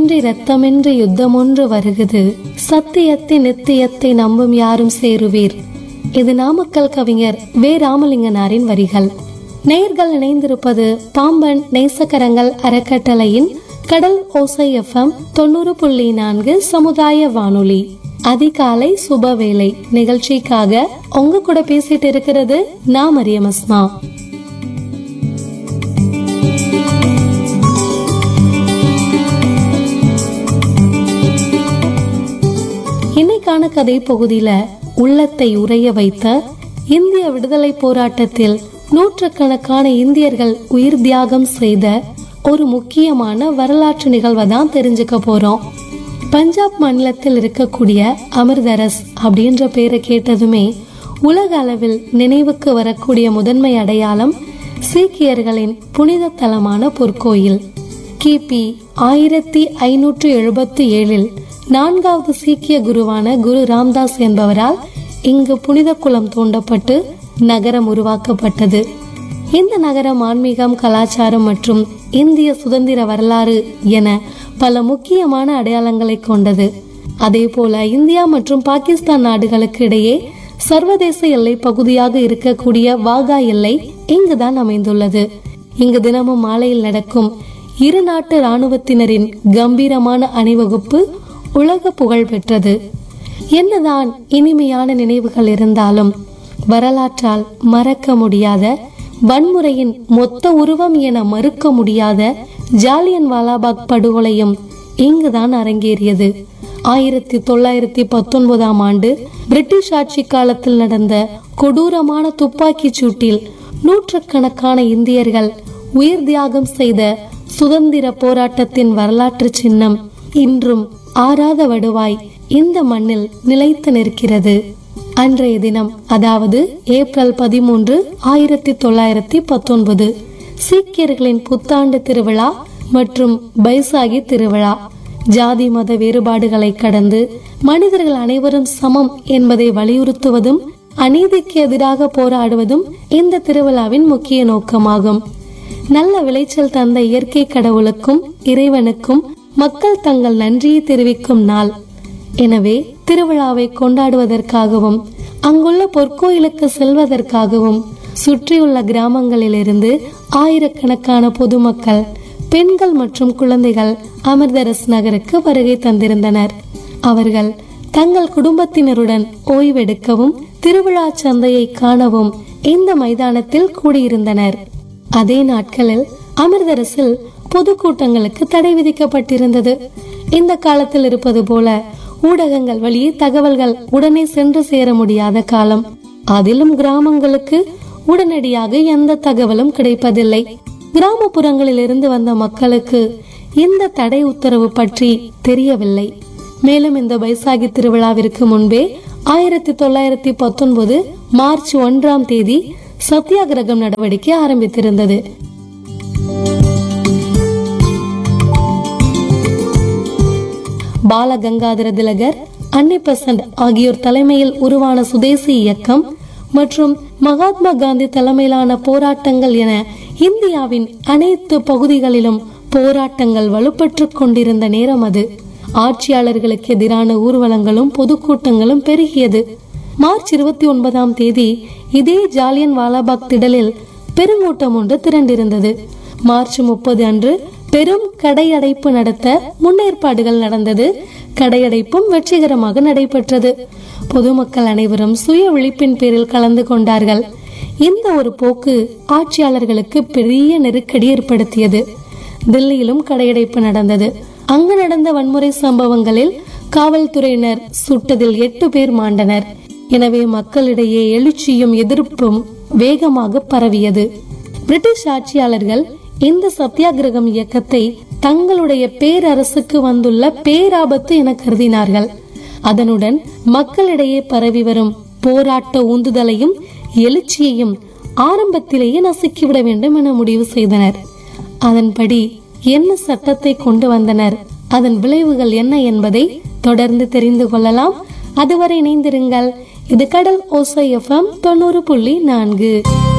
ரத்தமின்றி ரத்தமின்றி யுத்தமொன்று வருகுது சத்தியத்தை நித்தியத்தை நம்பும் யாரும் சேருவீர் இது நாமக்கல் கவிஞர் வே ராமலிங்கனாரின் வரிகள் நேயர்கள் இணைந்திருப்பது பாம்பன் நேசக்கரங்கள் அறக்கட்டளையின் கடல் ஓசை எஃப்எம் தொண்ணூறு புள்ளி நான்கு சமுதாய வானொலி அதிகாலை சுபவேளை நிகழ்ச்சிக்காக உங்க கூட பேசிட்டு இருக்கிறது நான் மரியம் அஸ்மா இன்னைக்கான கதை பகுதியில உள்ளத்தை உறைய வைத்த இந்திய விடுதலை போராட்டத்தில் நூற்றுக்கணக்கான இந்தியர்கள் உயிர் தியாகம் செய்த ஒரு முக்கியமான வரலாற்று நிகழ்வை தான் தெரிஞ்சுக்க போறோம் பஞ்சாப் மாநிலத்தில் இருக்கக்கூடிய அமிர்தரஸ் அப்படின்ற பேரை கேட்டதுமே உலக அளவில் நினைவுக்கு வரக்கூடிய முதன்மை அடையாளம் சீக்கியர்களின் புனித தலமான பொற்கோயில் கிபி ஆயிரத்தி ஐநூற்று எழுபத்தி ஏழில் நான்காவது சீக்கிய குருவான குரு ராம்தாஸ் என்பவரால் இங்கு புனித குளம் தோண்டப்பட்டு நகரம் உருவாக்கப்பட்டது இந்த நகரம் ஆன்மீகம் கலாச்சாரம் மற்றும் இந்திய சுதந்திர வரலாறு என பல முக்கியமான அடையாளங்களை கொண்டது அதே போல இந்தியா மற்றும் பாகிஸ்தான் நாடுகளுக்கு இடையே சர்வதேச எல்லை பகுதியாக இருக்கக்கூடிய வாகா எல்லை இங்குதான் அமைந்துள்ளது இங்கு தினமும் மாலையில் நடக்கும் இரு நாட்டு ராணுவத்தினரின் கம்பீரமான அணிவகுப்பு உலக புகழ் பெற்றது என்னதான் இனிமையான நினைவுகள் இருந்தாலும் வரலாற்றால் மறக்க முடியாத வன்முறையின் மொத்த உருவம் என மறுக்க முடியாத ஜாலியன் வாலாபாக் படுகொலையும் இங்குதான் அரங்கேறியது ஆயிரத்தி தொள்ளாயிரத்தி பத்தொன்பதாம் ஆண்டு பிரிட்டிஷ் ஆட்சி காலத்தில் நடந்த கொடூரமான துப்பாக்கிச் சூட்டில் நூற்றுக்கணக்கான இந்தியர்கள் உயிர் தியாகம் செய்த சுதந்திர போராட்டத்தின் வரலாற்று சின்னம் இன்றும் ஆறாத வடுவாய் இந்த மண்ணில் நிலைத்து நிற்கிறது அன்றைய தினம் அதாவது ஏப்ரல் பதிமூன்று ஆயிரத்தி தொள்ளாயிரத்தி பத்தொன்பது சீக்கியர்களின் புத்தாண்டு திருவிழா மற்றும் பைசாகி திருவிழா ஜாதி மத வேறுபாடுகளை கடந்து மனிதர்கள் அனைவரும் சமம் என்பதை வலியுறுத்துவதும் அநீதிக்கு எதிராக போராடுவதும் இந்த திருவிழாவின் முக்கிய நோக்கமாகும் நல்ல விளைச்சல் தந்த இயற்கை கடவுளுக்கும் இறைவனுக்கும் மக்கள் தங்கள் நன்றியை தெரிவிக்கும் நாள் எனவே திருவிழாவை கொண்டாடுவதற்காகவும் அங்குள்ள பொற்கோயிலுக்கு செல்வதற்காகவும் சுற்றியுள்ள கிராமங்களிலிருந்து ஆயிரக்கணக்கான பொதுமக்கள் பெண்கள் மற்றும் குழந்தைகள் அமிர்தரஸ் நகருக்கு வருகை தந்திருந்தனர் அவர்கள் தங்கள் குடும்பத்தினருடன் ஓய்வெடுக்கவும் திருவிழா சந்தையை காணவும் இந்த மைதானத்தில் கூடியிருந்தனர் அதே நாட்களில் அமிர்தரசில் பொதுக்கூட்டங்களுக்கு தடை விதிக்கப்பட்டிருந்தது இந்த காலத்தில் இருப்பது போல ஊடகங்கள் வழியே தகவல்கள் உடனே சென்று சேர முடியாத காலம் அதிலும் கிராமங்களுக்கு உடனடியாக எந்த தகவலும் கிடைப்பதில்லை கிராமப்புறங்களில் இருந்து வந்த மக்களுக்கு இந்த தடை உத்தரவு பற்றி தெரியவில்லை மேலும் இந்த பைசாகி திருவிழாவிற்கு முன்பே ஆயிரத்தி தொள்ளாயிரத்தி பத்தொன்பது மார்ச் ஒன்றாம் தேதி சத்தியாகிரகம் நடவடிக்கை ஆரம்பித்திருந்தது பாலகங்காதர திலகர் அன்னி பெசன்ட் ஆகியோர் தலைமையில் உருவான சுதேசி இயக்கம் மற்றும் மகாத்மா காந்தி தலைமையிலான போராட்டங்கள் என இந்தியாவின் அனைத்து பகுதிகளிலும் போராட்டங்கள் வலுப்பெற்றுக் கொண்டிருந்த நேரம் அது ஆட்சியாளர்களுக்கு எதிரான ஊர்வலங்களும் பொதுக்கூட்டங்களும் பெருகியது மார்ச் இருபத்தி ஒன்பதாம் தேதி இதே ஜாலியன் வாலாபாக் திடலில் பெருங்கூட்டம் ஒன்று திரண்டிருந்தது மார்ச் முப்பது அன்று பெரும் கடையடைப்பு நடத்த முன்னேற்பாடுகள் நடந்தது கடையடைப்பும் வெற்றிகரமாக நடைபெற்றது பொதுமக்கள் அனைவரும் சுய விழிப்பின் பேரில் கலந்து கொண்டார்கள் இந்த ஒரு போக்கு ஆட்சியாளர்களுக்கு பெரிய நெருக்கடி ஏற்படுத்தியது தில்லியிலும் கடையடைப்பு நடந்தது அங்கு நடந்த வன்முறை சம்பவங்களில் காவல்துறையினர் சுட்டதில் எட்டு பேர் மாண்டனர் எனவே மக்களிடையே எழுச்சியும் எதிர்ப்பும் வேகமாக பரவியது பிரிட்டிஷ் ஆட்சியாளர்கள் இந்த சத்தியாகிரகம் இயக்கத்தை தங்களுடைய பேரரசுக்கு வந்துள்ள பேராபத்து என கருதினார்கள் அதனுடன் மக்களிடையே பரவி வரும் போராட்ட உந்துதலையும் எழுச்சியையும் ஆரம்பத்திலேயே நசுக்கிவிட வேண்டும் என முடிவு செய்தனர் அதன்படி என்ன சட்டத்தை கொண்டு வந்தனர் அதன் விளைவுகள் என்ன என்பதை தொடர்ந்து தெரிந்து கொள்ளலாம் அதுவரை இணைந்திருங்கள் இது கடல் ஓசை எஃப்எம் தொண்ணூறு புள்ளி நான்கு